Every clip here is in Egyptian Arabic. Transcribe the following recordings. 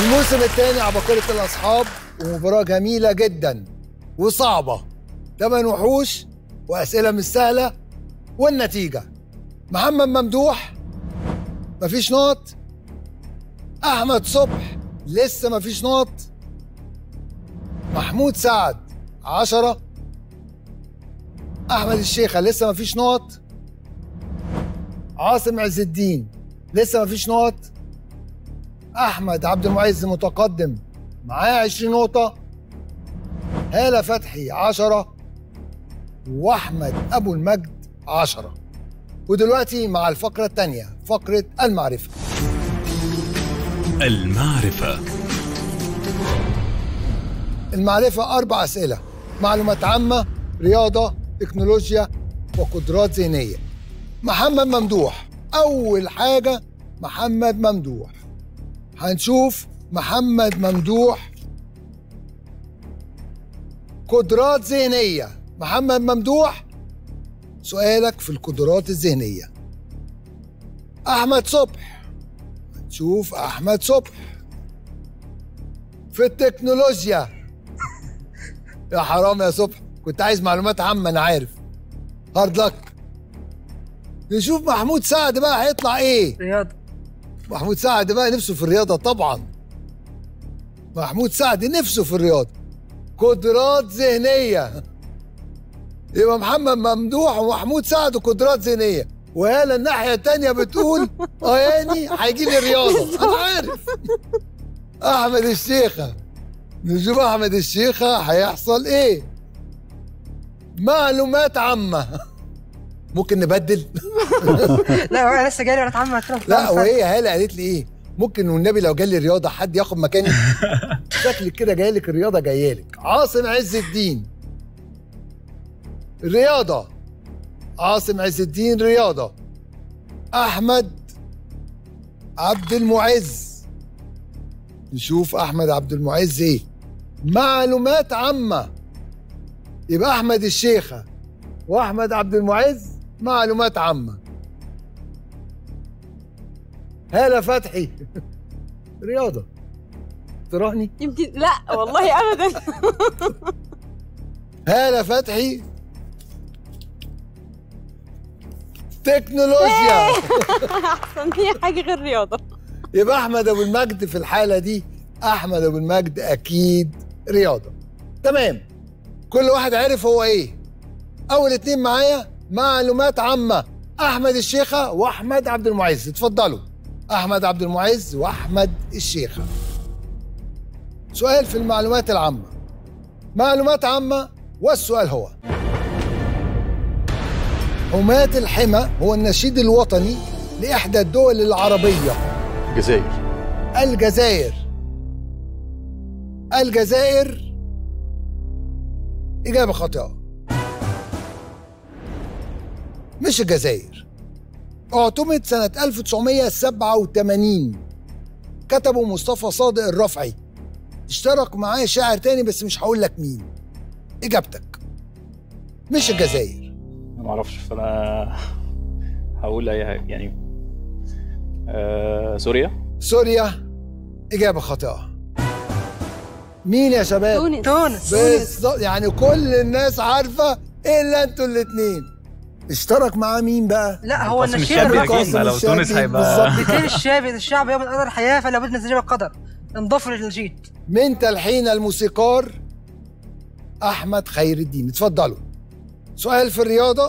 الموسم الثاني عباقرة الأصحاب ومباراة جميلة جدا وصعبة ثمان وحوش وأسئلة مش سهلة والنتيجة محمد ممدوح مفيش نقط أحمد صبح لسه مفيش نقط محمود سعد عشرة أحمد الشيخة لسه مفيش نقط عاصم عز الدين لسه مفيش نقط احمد عبد المعز متقدم معاه 20 نقطه هاله فتحي 10 واحمد ابو المجد 10 ودلوقتي مع الفقره الثانيه فقره المعرفه المعرفة المعرفه اربع اسئله معلومات عامه رياضه تكنولوجيا وقدرات ذهنيه محمد ممدوح اول حاجه محمد ممدوح هنشوف محمد ممدوح قدرات ذهنية محمد ممدوح سؤالك في القدرات الذهنية أحمد صبح هنشوف أحمد صبح في التكنولوجيا يا حرام يا صبح كنت عايز معلومات عامة أنا عارف هارد لك نشوف محمود سعد بقى هيطلع ايه رياضة محمود سعد بقى نفسه في الرياضة طبعا محمود سعد نفسه في الرياضة قدرات ذهنية يبقى محمد ممدوح ومحمود سعد قدرات ذهنية وهالة الناحية التانية بتقول اه يعني هيجي لي رياضة أنا عارف أحمد الشيخة نشوف أحمد الشيخة هيحصل إيه معلومات عامة ممكن نبدل لا هو انا لسه جاي ولا اتعمل لا وهي هاله قالت لي ايه ممكن والنبي لو جالي رياضه حد ياخد مكاني شكلك كده جاي لك الرياضه جايه لك عاصم عز الدين رياضه عاصم عز الدين رياضه احمد عبد المعز نشوف احمد عبد المعز ايه معلومات عامه يبقى احمد الشيخه واحمد عبد المعز معلومات عامه هالة فتحي رياضة تراهني يمكن لا والله ابدا هالة فتحي تكنولوجيا احسن هي حاجه غير رياضه يبقى احمد ابو المجد في الحالة دي احمد ابو المجد اكيد رياضة تمام كل واحد عرف هو ايه اول اتنين معايا معلومات عامة احمد الشيخة واحمد عبد المعز اتفضلوا احمد عبد المعز واحمد الشيخة سؤال في المعلومات العامة معلومات عامة والسؤال هو حماة الحمى هو النشيد الوطني لإحدى الدول العربية الجزائر الجزائر الجزائر إجابة خاطئة مش الجزائر اعتمد سنة 1987 كتبه مصطفى صادق الرفعي اشترك معاه شاعر تاني بس مش هقول لك مين إجابتك مش الجزائر انا ما اعرفش فانا هقول اي حاجه يعني آه سوريا سوريا إجابة خاطئة مين يا شباب؟ تونس تونس بالظبط يعني كل الناس عارفة إلا أنتوا الاتنين اشترك معاه مين بقى؟ لا هو قاسم النشيد الشابي الرقمي اكيد ما لو الشابي تونس هيبقى بالظبط. بيتين الشابي الشعب يوم قدر الحياه فلا بد نستجيب القدر انضاف للنشيد من تلحين الموسيقار احمد خير الدين اتفضلوا سؤال في الرياضه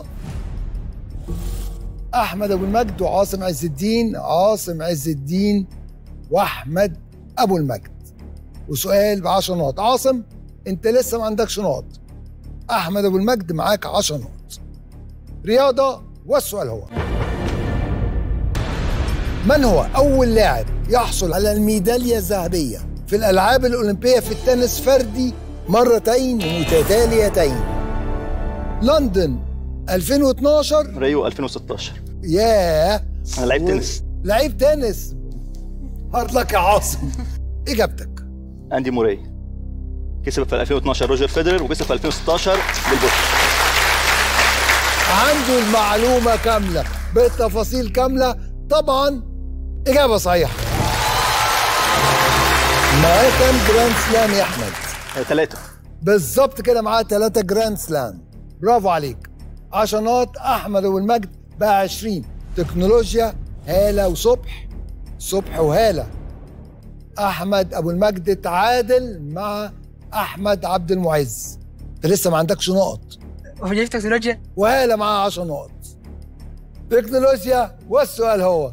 احمد ابو المجد وعاصم عز الدين عاصم عز الدين واحمد ابو المجد وسؤال ب 10 نقط عاصم انت لسه ما عندكش نقط احمد ابو المجد معاك 10 نقط رياضه والسؤال هو من هو أول لاعب يحصل على الميدالية الذهبية في الألعاب الأولمبية في التنس فردي مرتين متتاليتين لندن 2012 ريو 2016 ياه انا لعيب و- تنس لعيب تنس هارد لك يا عاصم إجابتك اندي موراي كسب في 2012 روجر فيدرر وكسب في 2016 بالبوش عنده المعلومة كاملة بالتفاصيل كاملة طبعا إجابة صحيحة معاه كام جراند سلام يا احمد ثلاثة بالظبط كده معاه ثلاثة جراند سلام برافو عليك عشانات احمد ابو المجد بقى 20 تكنولوجيا هاله وصبح صبح وهاله احمد ابو المجد تعادل مع احمد عبد المعز انت لسه ما عندكش نقط وفي تكنولوجيا وهاله معاه 10 نقط تكنولوجيا والسؤال هو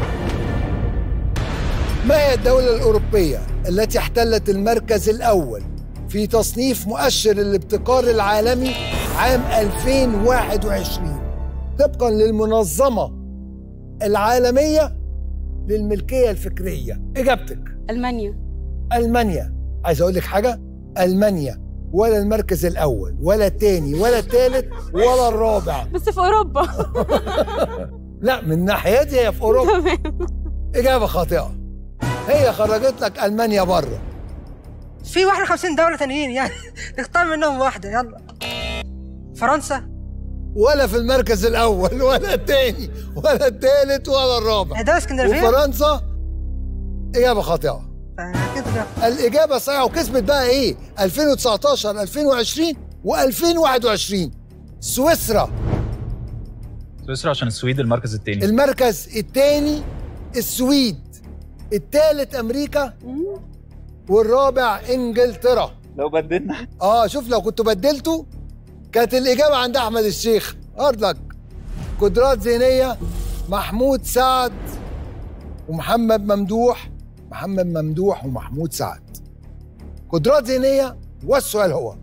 ما هي الدولة الأوروبية التي احتلت المركز الأول في تصنيف مؤشر الابتكار العالمي عام 2021 طبقا للمنظمة العالمية للملكية الفكرية إجابتك المانيا ألمانيا عايز أقول لك حاجة ألمانيا ولا المركز الأول ولا التاني ولا التالت ولا الرابع بس في اوروبا لا من ناحيتي هي في أوروبا تمام إجابة خاطئة هي خرجت لك ألمانيا بره في 51 دولة تانيين يعني نختار منهم واحدة يلا فرنسا ولا في المركز الأول ولا التاني ولا التالت ولا الرابع دولة اسكندنافية وفرنسا إجابة خاطئة كده الإجابة صحيحة وكسبت بقى إيه 2019 2020 و2021 سويسرا سويسرا عشان السويد المركز الثاني المركز الثاني السويد الثالث أمريكا والرابع إنجلترا لو بدلنا اه شوف لو كنت بدلته كانت الإجابة عند أحمد الشيخ أرضك قدرات ذهنية محمود سعد ومحمد ممدوح محمد ممدوح ومحمود سعد قدرات ذهنية والسؤال هو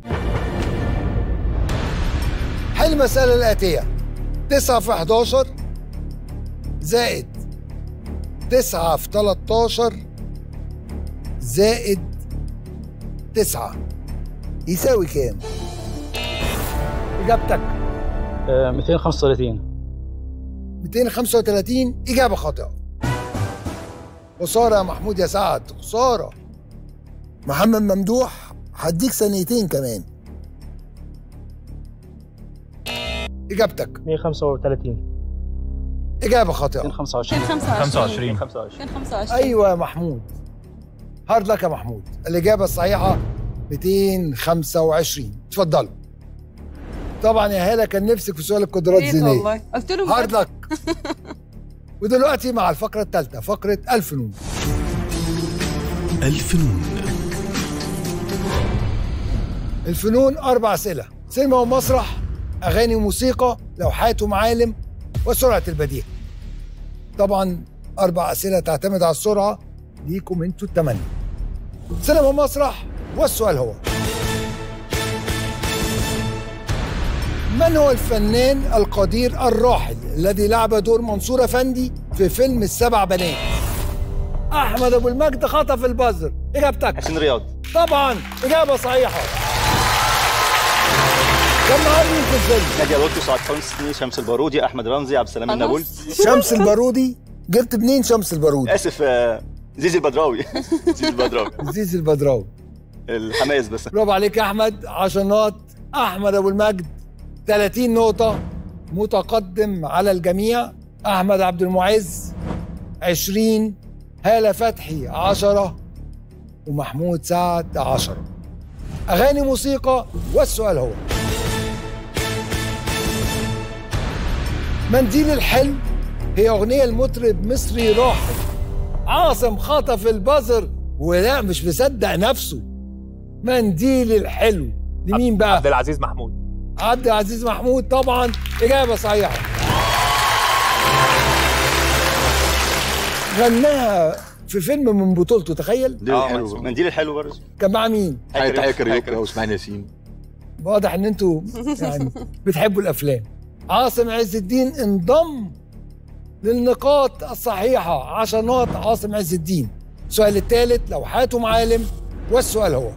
حل المسألة الآتية 9 في 11 زائد 9 في 13 زائد 9 يساوي كام؟ إجابتك آه، 235 235 إجابة خاطئة خسارة يا محمود يا سعد خسارة محمد ممدوح هديك ثانيتين كمان إجابتك 135 إجابة خاطئة 225 25 25 25 أيوة يا محمود هارد لك يا محمود الإجابة الصحيحة 225 اتفضلوا طبعا يا هالة كان نفسك في سؤال القدرات ريت الذهنية والله قلت له هارد لك ودلوقتي مع الفقرة الثالثة فقرة الفنون الفنون الفنون أربع أسئلة سينما ومسرح أغاني وموسيقى لوحات ومعالم وسرعة البديهة طبعا أربع أسئلة تعتمد على السرعة ليكم انتوا التمانية سينما ومسرح والسؤال هو من هو الفنان القدير الراحل الذي لعب دور منصور أفندي في فيلم السبع بنات أحمد أبو المجد خطف البزر إجابتك حسين رياض طبعا إجابة صحيحة كم معاه مين في الفيلم؟ نادية لطفي سعاد حسني شمس البارودي احمد رمزي عبد السلام النابل شمس البارودي جبت منين شمس البارودي؟ اسف آه، زيزي البدراوي زيزي البدراوي زيزي البدراوي الحماس بس برافو عليك يا أحمد عشانات أحمد أبو المجد 30 نقطة متقدم على الجميع أحمد عبد المعز 20 هالة فتحي 10 ومحمود سعد 10 أغاني موسيقى والسؤال هو منديل الحلم هي أغنية المطرب مصري راحل عاصم خطف البزر ولا مش مصدق نفسه منديل الحلو لمين بقى؟ عبد العزيز محمود عبد العزيز محمود طبعا إجابة صحيحة غناها في فيلم من بطولته تخيل دي اه حلو منديل الحلو برضه كان مع مين؟ حياة حياة حياة كاريوكا واسماعيل ياسين واضح ان انتوا يعني بتحبوا الافلام عاصم عز الدين انضم للنقاط الصحيحة عشرات عاصم عز الدين السؤال الثالث لوحات ومعالم والسؤال هو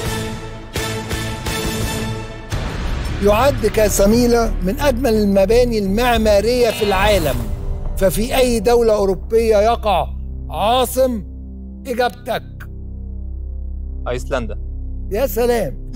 يعد كاسميلة من أجمل المباني المعمارية في العالم ففي أي دولة أوروبية يقع عاصم إجابتك ايسلندا يا سلام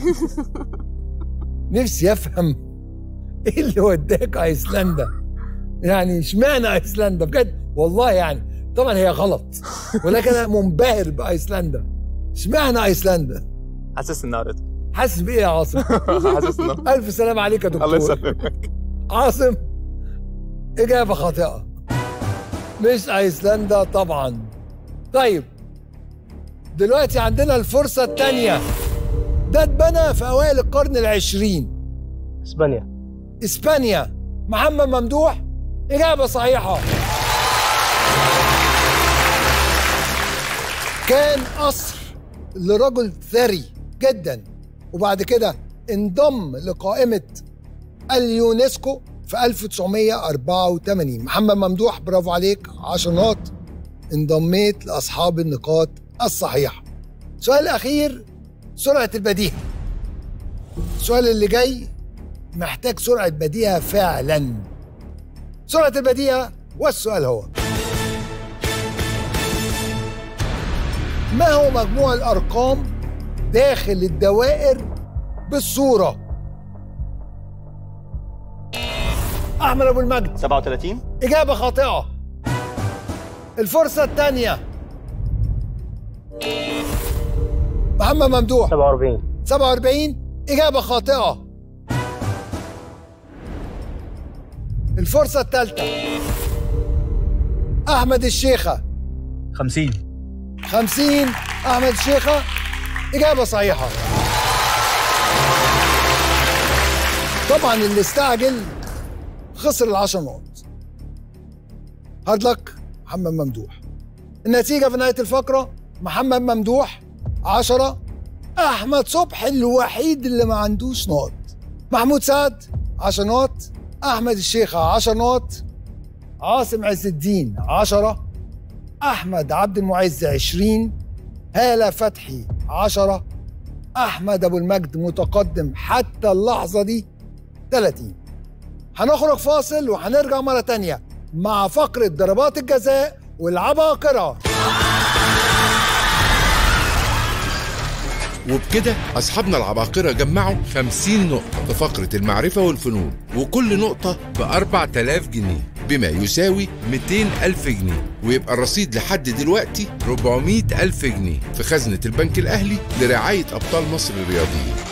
نفسي افهم ايه اللي وداك ايسلندا يعني اشمعنى ايسلندا بجد والله يعني طبعا هي غلط ولكن انا منبهر بايسلندا اشمعنى ايسلندا حاسس انها قريتها حاسس بايه يا عاصم حاسس انها الف سلام عليك يا الله دكتور يسلمك عاصم اجابه خاطئه مش ايسلندا طبعا طيب دلوقتي عندنا الفرصه الثانيه ده اتبنى في اوائل القرن العشرين اسبانيا اسبانيا محمد ممدوح اجابه صحيحه كان قصر لرجل ثري جدا وبعد كده انضم لقائمه اليونسكو في 1984 محمد ممدوح برافو عليك 10 نقط انضميت لاصحاب النقاط الصحيحه السؤال الاخير سرعه البديهه السؤال اللي جاي محتاج سرعة بديهة فعلا سرعة البديهة والسؤال هو ما هو مجموع الأرقام داخل الدوائر بالصورة أحمد أبو المجد 37 إجابة خاطئة الفرصة الثانية محمد ممدوح 47 47 إجابة خاطئة الفرصة الثالثة أحمد الشيخة 50 50 أحمد الشيخة إجابة صحيحة طبعا اللي استعجل خسر العشر نقط هارد لك محمد ممدوح النتيجة في نهاية الفقرة محمد ممدوح 10 أحمد صبحي الوحيد اللي ما عندوش نقط محمود سعد 10 نقط أحمد الشيخة 10 نقط عاصم عز الدين 10 أحمد عبد المعز 20 هالة فتحي 10 أحمد أبو المجد متقدم حتى اللحظة دي 30 هنخرج فاصل وهنرجع مرة تانية مع فقرة ضربات الجزاء والعباقرة وبكده أصحابنا العباقرة جمعوا 50 نقطة في فقرة المعرفة والفنون وكل نقطة ب 4000 جنيه بما يساوي 200 ألف جنيه ويبقى الرصيد لحد دلوقتي 400 ألف جنيه في خزنة البنك الأهلي لرعاية أبطال مصر الرياضيين